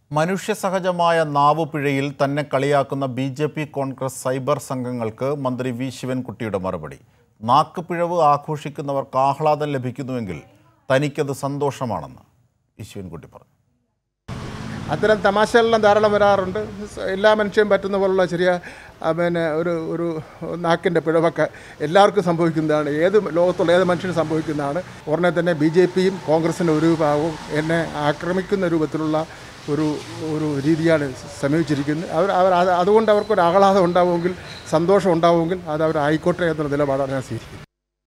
മനുഷ്യസഹജമായ നാവുപിഴയിൽ തന്നെ കളിയാക്കുന്ന B J P Congress cyber സംഘങ്ങൾക്ക് മന്ത്രി വി ശിവൻകുട്ടിയുടെ മറുപടി നാക്കുപിഴവ് ആഘോഷിക്കുന്നവർക്ക് ആഹ്ലാദം ലഭിക്കുന്നുവെങ്കിൽ തനിക്കത് സന്തോഷമാണെന്ന് വി ശിവൻകുട്ടി പറഞ്ഞു അത്തരം തമാശകളെല്ലാം ധാരാളം വരാറുണ്ട് എല്ലാ മനുഷ്യനും പറ്റുന്ന പോലുള്ള ചെറിയ ആ, പിന്നെ ഒരു ഒരു നാക്കിൻ്റെ പിഴവൊക്കെ എല്ലാവർക്കും സംഭവിക്കുന്നതാണ് ഏത് ലോകത്തുള്ള ഏത് മനുഷ്യനും സംഭവിക്കുന്നതാണ് ഉടനെ തന്നെ ബി ജെ പിയും കോൺഗ്രസിൻ്റെ ഒരു വിഭാഗവും എന്നെ ആക്രമിക്കുന്ന രൂപത്തിലുള്ള ഒരു ഒരു രീതിയാണ് സമീപിച്ചിരിക്കുന്നത് അവർ അവർ അത് അതുകൊണ്ട് അവർക്കൊരു ആഹ്ലാദം ഉണ്ടാവുമെങ്കിൽ സന്തോഷം ഉണ്ടാവുമെങ്കിൽ അത് അവർ ആയിക്കോട്ടെ എന്നുള്ള നിലപാടാണ് ഞാൻ സ്വീകരിക്കുന്നത്